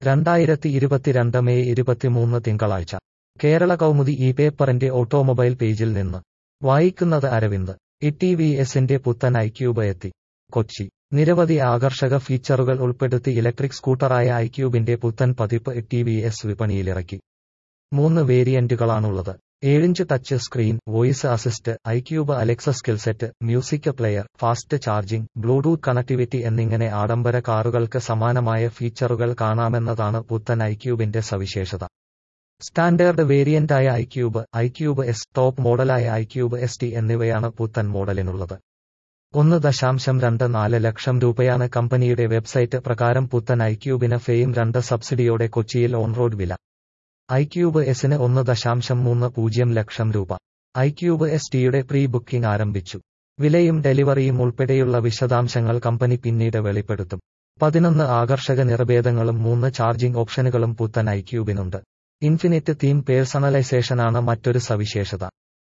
രണ്ടായിരത്തി ഇരുപത്തിരണ്ട് മെയ് ഇരുപത്തിമൂന്ന് തിങ്കളാഴ്ച കേരള കൗമുദി ഈ പേപ്പറിന്റെ ഓട്ടോമൊബൈൽ പേജിൽ നിന്ന് വായിക്കുന്നത് അരവിന്ദ് ഇ ടി വി എസിന്റെ പുത്തൻ ഐക്യൂബ് എത്തി കൊച്ചി നിരവധി ആകർഷക ഫീച്ചറുകൾ ഉൾപ്പെടുത്തി ഇലക്ട്രിക് സ്കൂട്ടറായ ഐക്യൂബിന്റെ പുത്തൻ പതിപ്പ് ഇ ടി വി എസ് വിപണിയിലിറക്കി മൂന്ന് വേരിയന്റുകളാണുള്ളത് ഏഴിഞ്ച് touch screen voice assist iQube Alexa skill set music player fast charging bluetooth connectivity എന്നിങ്ങനെ ആഡംബര കാറുകൾക്ക് സമാനമായ ഫീച്ചറുകൾ കാണാമെന്നതാണ് പുത്തൻ ഐക്യൂബിന്റെ സവിശേഷത സ്റ്റാൻഡേർഡ് വേരിയന്റായ ഐക്യൂബ് ഐക്യൂബ് എസ് ടോപ്പ് മോഡലായ ഐക്യൂബ് എസ് ടി എന്നിവയാണ് പുത്തൻ മോഡലിനുള്ളത് ഒന്ന് ദശാംശം രണ്ട് നാല് ലക്ഷം രൂപയാണ് കമ്പനിയുടെ വെബ്സൈറ്റ് പ്രകാരം പുത്തൻ ഐക്യൂബിന് ഫെയിം രണ്ട് സബ്സിഡിയോടെ കൊച്ചിയിൽ ഓൺറോഡ് വില ഐക്യൂബ് എസിന് ഒന്ന് ദശാംശം മൂന്ന് പൂജ്യം ലക്ഷം രൂപ ഐക്യൂബ് എസ് ടിയുടെ പ്രീ ബുക്കിംഗ് ആരംഭിച്ചു വിലയും ഡെലിവറിയും ഉൾപ്പെടെയുള്ള വിശദാംശങ്ങൾ കമ്പനി പിന്നീട് വെളിപ്പെടുത്തും പതിനൊന്ന് ആകർഷക നിറഭേദങ്ങളും മൂന്ന് ചാർജിംഗ് ഓപ്ഷനുകളും പുത്തൻ ഐക്യൂബിനുണ്ട് ഇൻഫിനിറ്റ് തീം പേഴ്സണലൈസേഷനാണ് മറ്റൊരു സവിശേഷത